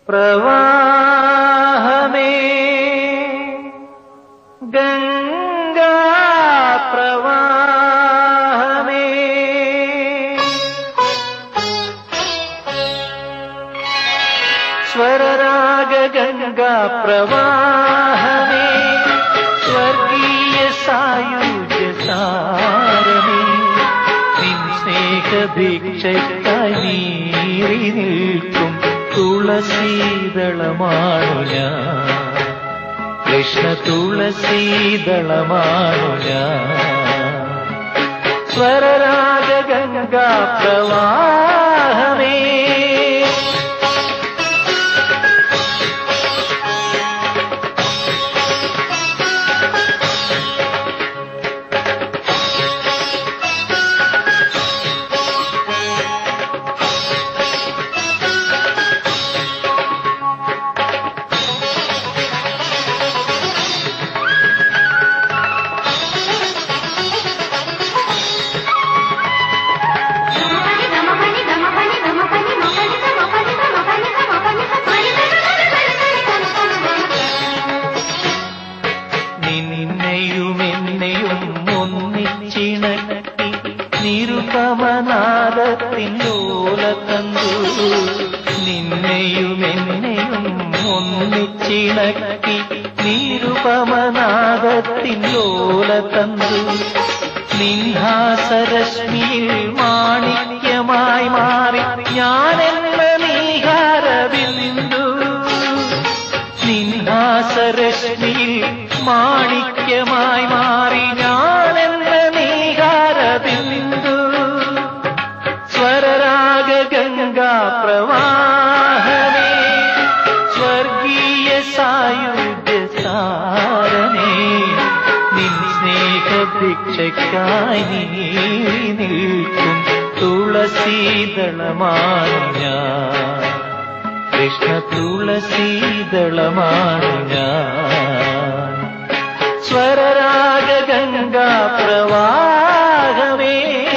പ്രവാഹമേ ഗംഗാ പ്രവാഹമേ സ്വരരാഗ ഗംഗാ പ്രവാഹമേ സ്വർഗീയ സായുജ്യ സാരമേ നിൻ സ്നേഹഭിക്ഷയ്ക്കായി നീറി നിൽക്കും തുളസീതളമാണു ഞാൻ കൃഷ്ണ തുളസീതളമാണു ഞാൻ സ്വരരാഗ ഗംഗാ പ്രവാഹമേ നിന്നെയും എന്നെയും ഒന്നിച്ചിണക്കി നിരുപമനാദത്തിൻ ലോല തന്നു നിന്നെയും എന്നെയും ഒന്നിച്ചിണക്കി നിരുപമനാദത്തിൻ ലോല തന്നു നിൻഹാസരശ്മിയിൽ മാണിക്യമായി മാറി ഞാനെന്ന നീഹാരബിന്ദു നിൻഹാസരശ്മിയിൽ മാണിക്യമായി മാറി ഞാനെന്ന നീഹാരബിന്ദു സ്വരരാഗ ഗംഗാ പ്രവാഹമേ സ്വർഗീയ സായുജ്യ സാരമേ നിൻ സ്നേഹഭിക്ഷയ്ക്കായി നീ നിൽക്കും തുളസീതളമാണ് ഞാൻ കൃഷ്ണ തുളസീതളമാണ് ഞാൻ സ്വരരാഗ ഗംഗാ പ്രവാഹമേ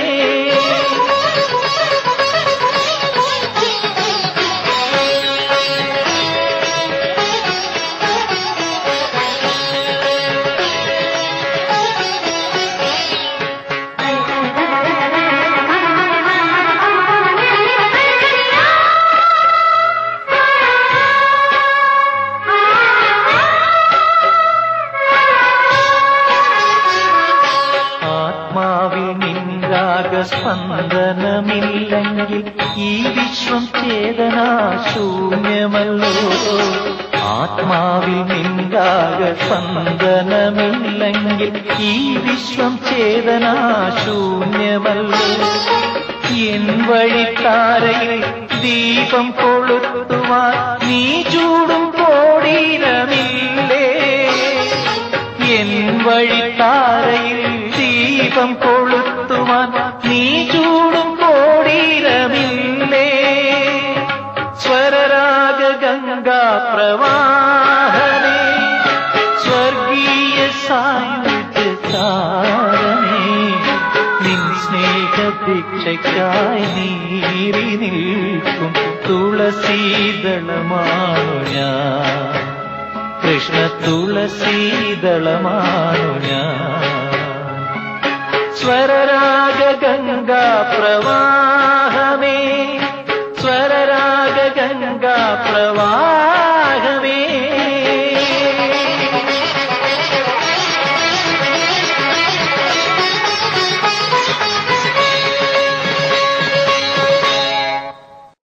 ആത്മാവിൽ നിൻരാഗസ്പന്ദനമില്ലെങ്കിൽ ഈ വിശ്വം ചേതനാശൂന്യമല്ലോ ആത്മാവിൽ നിൻരാഗസ്പന്ദനമില്ലെങ്കിൽ ഈ വിശ്വം ചേതനാശൂന്യമല്ലോ എൻ വഴിത്താരയിൽ ദീപം കൊളുത്തുവാൻ നീ ചൂടും കോടീരമില്ലേ എൻ വഴിത്താരയിൽ ദീപം കൊളുത്തുവാൻ നീ ചൂടും കോടീരമില്ലേ സ്വരരാഗ ഗംഗാ പ്രവാഹനേ സ്വർഗീയ സായുജ്യ താരമേ നിൻ സ്നേഹഭിക്ഷയ്ക്കായി നീറി നിൽക്കും തുളസീതളമാണു ഞാൻ കൃഷ്ണ തുളസീതളമാണു ഞാൻ സ്വരരാഗ ഗംഗാ പ്രവാഹമേ സ്വരരാഗ ഗംഗാ പ്രവാഹ